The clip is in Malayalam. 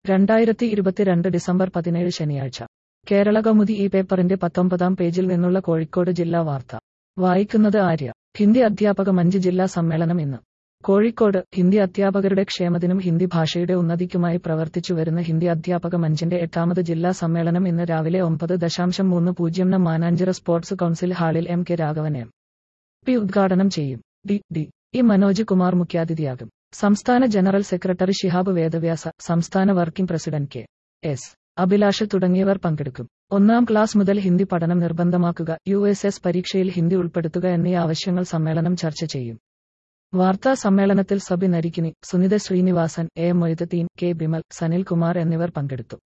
രണ്ടായിരത്തി ഇരുപത്തിരണ്ട് ഡിസംബർ പതിനേഴ് ശനിയാഴ്ച കേരള കൗമുദി ഈ പേപ്പറിന്റെ പത്തൊമ്പതാം പേജിൽ നിന്നുള്ള കോഴിക്കോട് ജില്ലാ വാർത്ത വായിക്കുന്നത് ആര്യ ഹിന്ദി അധ്യാപക മഞ്ച് ജില്ലാ സമ്മേളനം ഇന്ന് കോഴിക്കോട് ഹിന്ദി അധ്യാപകരുടെ ക്ഷേമത്തിനും ഹിന്ദി ഭാഷയുടെ ഉന്നതിക്കുമായി പ്രവർത്തിച്ചു വരുന്ന ഹിന്ദി അധ്യാപക മഞ്ചിന്റെ എട്ടാമത് ജില്ലാ സമ്മേളനം ഇന്ന് രാവിലെ ഒമ്പത് ദശാംശം മൂന്ന് പൂജ്യം ന് മാനാഞ്ചിറ സ്പോർട്സ് കൗൺസിൽ ഹാളിൽ M K Raghavan M P ഉദ്ഘാടനം ചെയ്യും D D E Manoj Kumar മുഖ്യാതിഥിയാകും സംസ്ഥാന ജനറൽ സെക്രട്ടറി ഷിഹാബ് വേദവ്യാസ സംസ്ഥാന working president K S Abhilash തുടങ്ങിയവർ പങ്കെടുക്കും ഒന്നാം ക്ലാസ് മുതൽ ഹിന്ദി പഠനം നിർബന്ധമാക്കുക യു എസ് എസ് പരീക്ഷയിൽ ഹിന്ദി ഉൾപ്പെടുത്തുക എന്നീ ആവശ്യങ്ങൾ സമ്മേളനം ചർച്ച ചെയ്യും വാർത്താ സമ്മേളനത്തിൽ സബി നരിക്കിനി സുനിത ശ്രീനിവാസൻ എ മൊയ്തീൻ കെ ബിമൽ സനിൽ കുമാർ എന്നിവർ പങ്കെടുത്തു